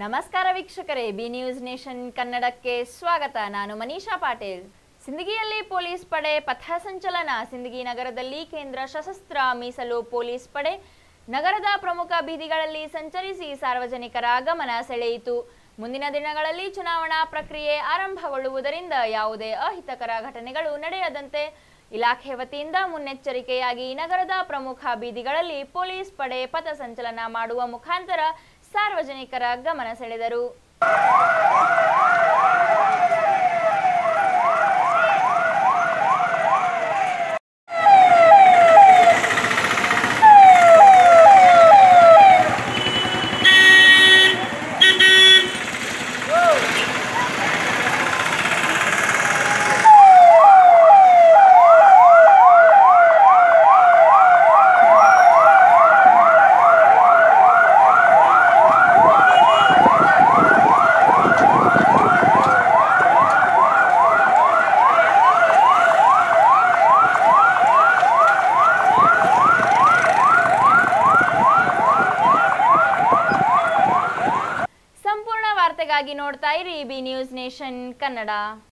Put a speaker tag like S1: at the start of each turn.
S1: ನಮಸ್ಕಾರ ವೀಕ್ಷಕರೇ B news nation ಕನ್ನಡಕ್ಕೆ ಸ್ವಾಗತ ನಾನು ಮನೀಷಾ ಪಾಟೀಲ್ ಸಿಂದಗಿಯಲ್ಲಿ ಪೊಲೀಸ್ ಪಡೆ ಪಥಸಂಚಲನ ಸಿಂದಗಿ ನಗರದಲ್ಲಿ ಕೇಂದ್ರ ಸಶಸ್ತ್ರ ಮೀಸಲು ಪೊಲೀಸ್ ಪಡೆ ನಗರದ ಪ್ರಮುಖ ಬೀದಿಗಳಲ್ಲಿ ಸಂಚರಿಸಿ ಸಾರ್ವಜನಿಕರ ಗಮನ ಸೆಳೆಯಿತು ಮುಂದಿನ ದಿನಗಳಲ್ಲಿ ಚುನಾವಣಾ ಪ್ರಕ್ರಿಯೆ ಆರಂಭಗೊಳ್ಳುವುದರಿಂದ ಯಾವುದೇ ಅಹಿತಕರ ಘಟನೆಗಳು ನಡೆಯದಂತೆ ಇಲಾಖೆ ವತಿಯಿಂದ ಮುನ್ನೆಚ್ಚರಿಕೆಯಾಗಿ ನಗರದ ಪ್ರಮುಖ ಬೀದಿಗಳಲ್ಲಿ ಪೊಲೀಸ್ ಪಡೆ ಪಥಸಂಚಲನ ಮಾಡುವ ಮುಖಾಂತರ ಸಾರ್ವಜನಿಕರ ಗಮನ ಸೆಳೆದರು ಸಂಪೂರ್ಣ ವಾರ್ತೆಗಾಗಿ ನೋಡ್ತಾ ಇರಿ ಬಿ ನ್ಯೂಸ್ ನೇಷನ್ ಕನ್ನಡ